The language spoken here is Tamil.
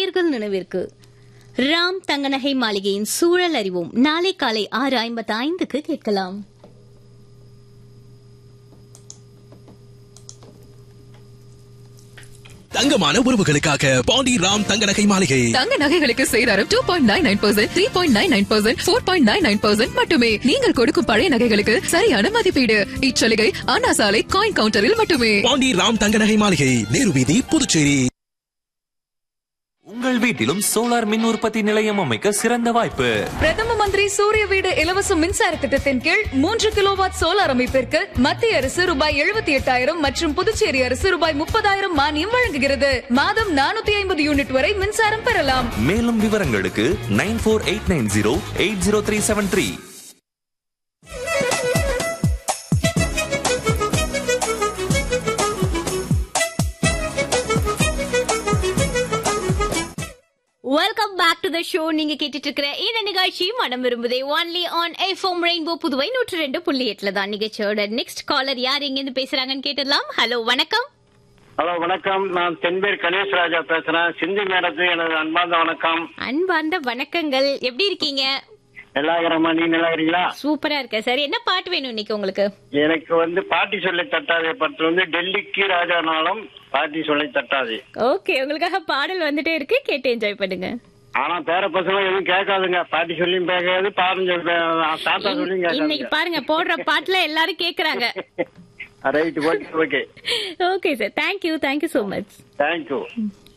நேயர்கள் நினைவிற்கு ராம் தங்கநகை மாளிகையின் சூழல் அறிவோம் நாளை காலை ஆறு ஐம்பத்தி ஐந்துக்கு கேட்கலாம் தங்கமான உறவுகளுக்காக பாண்டி ராம் தங்க நகை மாளிகை தங்க நகைகளுக்கு சேதாரம் two point nine nine percent three point nine nine percent four point nine nine percent மட்டுமே நீங்கள் கொடுக்கும் பழைய நகைகளுக்கு சரியான மதிப்பீடு இச்சலுகை அண்ணா சாலை காயின் கவுண்டரில் மட்டுமே பாண்டி ராம் தங்க நகை மாளிகை நேரு வீதி புதுச்சேரி உங்கள் வீட்டிலும் சோலார் மின் உற்பத்தி நிலையம் அமைக்க சிறந்த வாய்ப்பு பிரதம மந்திரி சூரிய வீடு இலவச மின்சார திட்டத்தின் கீழ் மூன்று கிலோவாட் சோலார் அமைப்பிற்கு மத்திய அரசு ரூபாய் எழுபத்தி எட்டாயிரம் மற்றும் புதுச்சேரி அரசு ரூபாய் முப்பதாயிரம் மானியம் வழங்குகிறது மாதம் நானூத்தி ஐம்பது யூனிட் வரை மின்சாரம் பெறலாம் மேலும் விவரங்களுக்கு nine four eight nine zero eight zero three seven three welcome back to the show நீங்க கேட்டுட்டு இருக்கிற இந்த நிகழ்ச்சி மனம் விரும்புதே only on FM rainbow Puduvai நூற்று ரெண்டு புள்ளி எட்டுல தான் நிகழ்ச்சியோட நெக்ஸ்ட் காலர் யார் எங்க இருந்து பேசுறாங்கன்னு கேட்டுடலாம் ஹலோ வணக்கம் ஹலோ வணக்கம் நான் தென்பேர் கணேஷ் ராஜா பேசுறேன் சிந்தி மேடத்துக்கு எனது அன்பார்ந்த வணக்கம் அன்பார்ந்த வணக்கங்கள் எப்படி இருக்கீங்க நல்லா இருக்கிறமா நீ நல்லா இருக்கிறீங்களா சூப்பரா இருக்க சார் என்ன பாட்டு வேணும் இன்னைக்கு உங்களுக்கு எனக்கு வந்து பாட்டி சொல்லி தட்டாதே பட்டு வந்து டெல்லிக்கு ராஜா நாளும் பாட்டி சொல்லி தட்டாதே ஓகே உங்களுக்காக பாடல் வந்துட்டே இருக்கு கேட்டு என்ஜாய் பண்ணுங்க ஆனா பேர பசங்க எதுவும் கேட்காதுங்க பாட்டி சொல்லியும் கேட்காது பாருங்க தாத்தா சொல்லியும் இன்னைக்கு கேட்காதுங்க பாருங்க போடுற பாட்டுல எல்லாரும் கேக்குறாங்க right okay okay okay sir thank you thank you so much thank you